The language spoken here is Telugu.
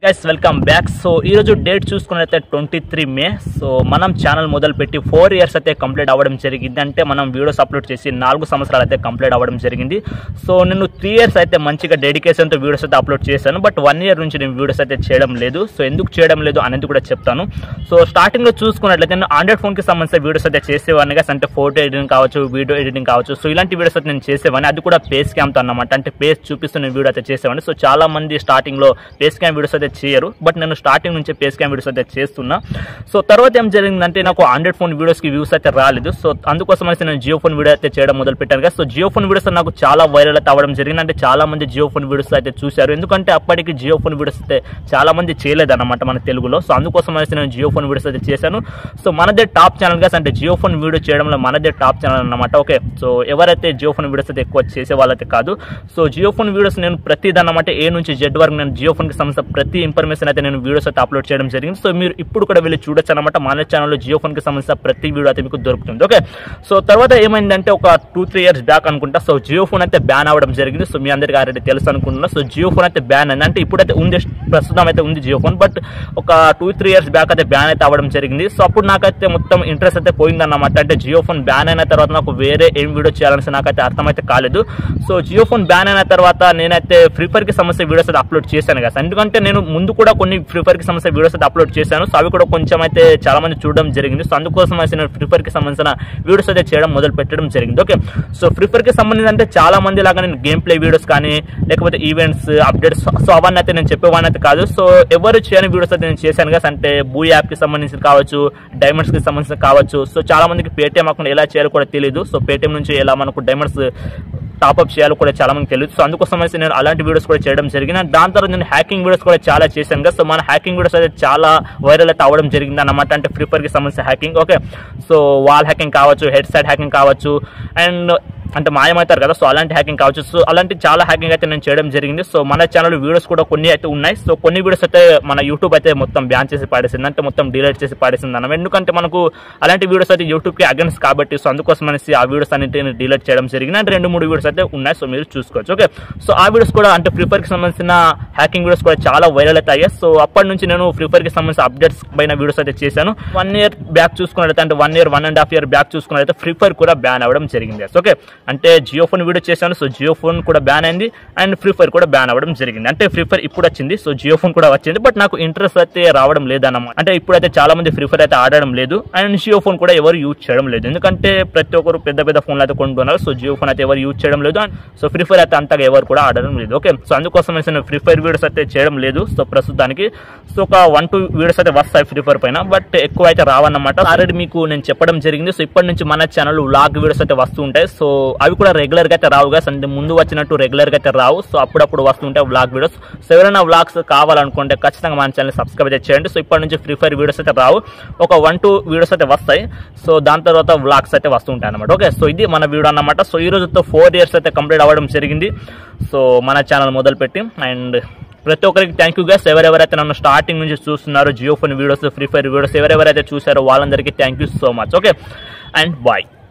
గైస్ వెల్కమ్ బ్యాక్ సో ఈరోజు డేట్ చూసుకున్నైతే ట్వంటీ త్రీ మే సో మనం ఛానల్ మొదలుపెట్టి ఫోర్ ఇయర్స్ అయితే కంప్లీట్ అవ్వడం జరిగింది అంటే మనం వీడియోస్ అప్లోడ్ చేసి నాలుగు సంవత్సరాలు అయితే కంప్లీట్ అవ్వడం జరిగింది సో నేను త్రీ ఇయర్స్ అయితే మంచిగా డెడికేషన్తో వీడియోస్ అయితే అప్లోడ్ చేశాను బట్ వన్ ఇయర్ నుంచి నేను వీడియోస్ అయితే చేయడం లేదు సో ఎందుకు చేయడం లేదు అనేది కూడా చెప్తాను సో స్టార్టింగ్లో చూసుకున్నట్లయితే నేను ఆండ్రాయిడ్ ఫోన్కి సంబంధించిన వీడియోస్ అయితే చేసేవాడిని guys. అంటే ఫోటో ఎడిటింగ్ కావచ్చు వీడియో ఎడిటింగ్ కావచ్చు సో ఇలాంటి వీడియోస్ అయితే నేను చేసేవాడిని అది కూడా పేస్ క్యామ్తో అన్నమాట అంటే పేస్ చూపిస్తూ నేను వీడియో అయితే చేసేవాడిని సో చాలా మంది స్టార్టింగ్లో పేస్ క్యామ్ వీడియోస్ అయితే చేయరు బట్ నేను స్టార్టింగ్ నుంచి పేస్ క్యామ్ వీడియోస్ అయితే చేస్తున్నా సో తర్వాత ఏం జరిగిందంటే నాకు ఆండ్రాయిడ్ ఫోన్ వీడియోస్కి వ్యూస్ అయితే రాలేదు సో అందుకోసం అనేసి నేను జియో ఫోన్ వీడియో అయితే చేయడం మొదలు పెట్టాను కదా సో జియో ఫోన్ వీడియోస్ నాకు చాలా వైరల్ అయితే అవ్వడం జరిగింది అంటే చాలా మంది జియో ఫోన్ వీడియోస్ అయితే చూశారు ఎందుకంటే అప్పటికి జియో ఫోన్ వీడియోస్ అయితే చాలా మంది చేయలేదు అనమాట మన తెలుగులో సో అందుకోసం అనేసి నేను జియో ఫోన్ వీడియోస్ అయితే చేశాను సో మనదే టాప్ ఛానల్ గా అంటే జియో ఫోన్ వీడియో చేయడంలో మనదే టాప్ ఛానల్ అన్నమాట ఓకే సో ఎవరైతే జియో ఫోన్ వీడియోస్ అయితే ఎక్కువ చేసే వాళ్ళైతే కాదు సో జియో ఫోన్ వీడియోస్ నేను ప్రతి అన్నమాట ఏ నుంచి జెడ్ వరకు నేను జియో ఫోన్ కి సంబంధించిన ప్రతి ఇన్ఫర్మేషన్ అయితే నేను వీడియోస్ అయితే అప్లోడ్ చేయడం జరిగింది సో మీరు ఇప్పుడు కూడా వెళ్ళి చూడొచ్చు అనమాట మన ఛానల్లో జియో ఫోన్ కి సంబంధించిన ప్రతి వీడియో అయితే మీకు దొరుకుతుంది ఓకే సో తర్వాత ఏమైందంటే ఒక టూ త్రీ ఇయర్స్ బ్యాక్ అనుకుంటా సో జియో ఫోన్ అయితే బ్యాన్ అవ్వడం జరిగింది సో మీ అందరికీ ఆల్రెడీ తెలుసు అనుకుంటున్నా సో జియో ఫోన్ అయితే బ్యాన్ అయింది అంటే ఇప్పుడైతే ఉంది ప్రస్తుతం అయితే ఉంది జియో ఫోన్ బట్ ఒక టూ త్రీ ఇయర్స్ బ్యాక్ అయితే బ్యాన్ అయితే అవ్వడం జరిగింది సో అప్పుడు నాకైతే మొత్తం ఇంట్రెస్ట్ అయితే పోయిందన్నమాట అంటే జియో ఫోన్ బ్యాన్ అయిన తర్వాత నాకు వేరే ఏం వీడియో చేయాలని నాకైతే అర్థమైతే కాలేదు సో జియో ఫోన్ బ్యాన్ అయిన తర్వాత నేనైతే ఫ్రీ ఫైర్ కి సంబంధించిన వీడియోస్ అయితే అప్లోడ్ చేశాను కదా ఎందుకంటే నేను ముందు కూడా కొన్ని ఫ్రీ ఫైర్ కి సంబంధించిన వీడియోస్ అయితే అప్లోడ్ చేశాను సో అవి కూడా కొంచెం అయితే చాలా మంది చూడడం జరిగింది సో అందుకోసం అయితే నేను ఫ్రీ ఫైర్ కి సంబంధించిన వీడియోస్ అయితే చేయడం మొదలు పెట్టడం జరిగింది ఓకే సో ఫ్రీ ఫైర్ కి సంబంధించి అంటే చాలా మంది లాగా నేను గేమ్ ప్లే వీడియోస్ కానీ లేకపోతే ఈవెంట్స్ అప్డేట్స్ సో అవన్నీ అయితే నేను చెప్పేవాడిని అయితే కాదు సో ఎవరు చేయని వీడియోస్ అయితే నేను చేశాను కదా అంటే బూ యాప్ కి సంబంధించి కావచ్చు డైమండ్స్ కి సంబంధించి కావచ్చు సో చాలా మందికి పేటీఎం అకౌంట్ ఎలా చేయాలో కూడా తెలియదు సో పేటీఎం నుంచి ఎలా మనకు డైమండ్స్ టాప్అప్ చేయాలో కూడా చాలా మంది తెలియదు సో అందుకోసం అయితే నేను అలాంటి వీడియోస్ కూడా చేయడం జరిగింది And దాని తర్వాత నేను హ్యాకింగ్ వీడియోస్ కూడా చాలా చేశాను కదా సో మన హ్యాకింగ్ వీడియోస్ అయితే చాలా వైరల్ అయితే అవ్వడం జరిగింది అన్నమాట అంటే ఫ్రీ ఫైర్ కి సంబంధించిన hacking okay so wall hacking కావచ్చు హెడ్ సైడ్ హ్యాకింగ్ కావచ్చు అండ్ అంటే మాయమవుతారు కదా సో అలాంటి హ్యాకింగ్ కావచ్చు సో అలాంటి చాలా హ్యాకింగ్ అయితే నేను చేయడం జరిగింది సో మన ఛానల్ వీడియోస్ కూడా కొన్ని అయితే ఉన్నాయి సో కొన్ని వీడియోస్ అయితే మన యూట్యూబ్ అయితే మొత్తం బ్యాన్ చేసి పాడేసింది అంటే మొత్తం డిలీట్ చేసి పాడేసింది అన్న ఎందుకంటే మనకు అలాంటి వీడియోస్ అయితే యూట్యూబ్కి అగెన్స్ కాబట్టి సో అందుకోసం అనేసి ఆ వీడియోస్ అన్నింటిని డిలీట్ చేయడం జరిగింది అంటే రెండు మూడు వీడియోస్ అయితే ఉన్నాయి సో మీరు చూసుకోవచ్చు ఓకే సో ఆ వీడియోస్ కూడా అంటే ఫ్రీ ఫైర్కి సంబంధించిన హ్యాకింగ్ వీడియోస్ కూడా చాలా వైరల్ అయితే అయ్యాయి సో అప్పటి నుంచి నేను ఫ్రీ ఫైర్కి సంబంధించిన అప్డేట్స్ పైన వీడియోస్ అయితే చేశాను వన్ ఇయర్ బ్యాక్ చూసుకున్నట్లయితే అంటే one year one and half year back చూసుకున్నట్లయితే ఫ్రీ ఫైర్ కూడా బ్యాన్ అవ్వడం జరిగింది ఓకే అంటే జియో ఫోన్ వీడియో చేశాను సో జియో ఫోన్ కూడా బ్యాన్ అయింది అండ్ ఫ్రీ ఫైర్ కూడా బ్యాన్ అవ్వడం జరిగింది అంటే ఫ్రీ ఫైర్ ఇప్పుడు వచ్చింది సో జియో ఫోన్ కూడా వచ్చింది బట్ నాకు ఇంట్రెస్ట్ అయితే రావడం లేదన్నమాట అంటే ఇప్పుడైతే చాలా మంది ఫ్రీ ఫైర్ అయితే ఆడడం లేదు అండ్ జియో ఫోన్ కూడా ఎవరు యూజ్ చేయడం లేదు ఎందుకంటే ప్రతి ఒక్కరు పెద్ద పెద్ద ఫోన్లు అయితే కొంటున్నారు సో జియో ఫోన్ అయితే ఎవరు యూజ్ చేయడం లేదు అండ్ సో ఫ్రీ ఫైర్ అయితే అంతగా ఎవరు కూడా ఆడడం లేదు ఓకే సో అందుకోసం అయితే నేను ఫ్రీ ఫైర్ వీడియోస్ అయితే చేయడం లేదు సో ప్రస్తుతానికి సో ఒక వన్ టూ వీడియోస్ అయితే వస్తాయి ఫ్రీ ఫైర్ పైన బట్ ఎక్కువ అయితే రావన్నమాట ఆల్రెడీ మీకు నేను చెప్పడం జరిగింది సో ఇప్పటి నుంచి మన ఛానల్ వ్లాగ్ వీడియోస్ అయితే వస్తూ ఉంటాయి సో అవి కూడా రెగ్యులర్ గా అయితే రావు గా అంటే ముందు వచ్చినట్టు రెగ్యులర్ గా అయితే రావు సో అప్పుడప్పుడు వస్తుంటాయి వ్లాగ్ వీడియోస్ సో ఎవరైనా వ్లాగ్స్ కావాలనుకుంటే ఖచ్చితంగా మన ఛానల్ సబ్స్క్రైబ్ అయితే చేయండి సో ఇప్పటి నుంచి ఫ్రీ ఫైర్ వీడియోస్ అయితే రావు ఒక వన్ టూ వీడియోస్ అయితే వస్తాయి సో దాని తర్వాత వ్లాగ్స్ అయితే వస్తుంటాయి అనమాట ఓకే సో ఇది మన వీడియో అన్నమాట సో ఈ రోజుతో ఫోర్ ఇయర్స్ అయితే కంప్లీట్ అవ్వడం జరిగింది సో మన ఛానల్ మొదలుపెట్టి అండ్ ప్రతి ఒక్కరికి థ్యాంక్ యూ గైస్ ఎవరెవరైతే నన్ను స్టార్టింగ్ నుంచి చూస్తున్నారో Jio phone videos Free Fire videos ఎవరెవరైతే చూసారో వాళ్ళందరికీ thank you so much okay and bye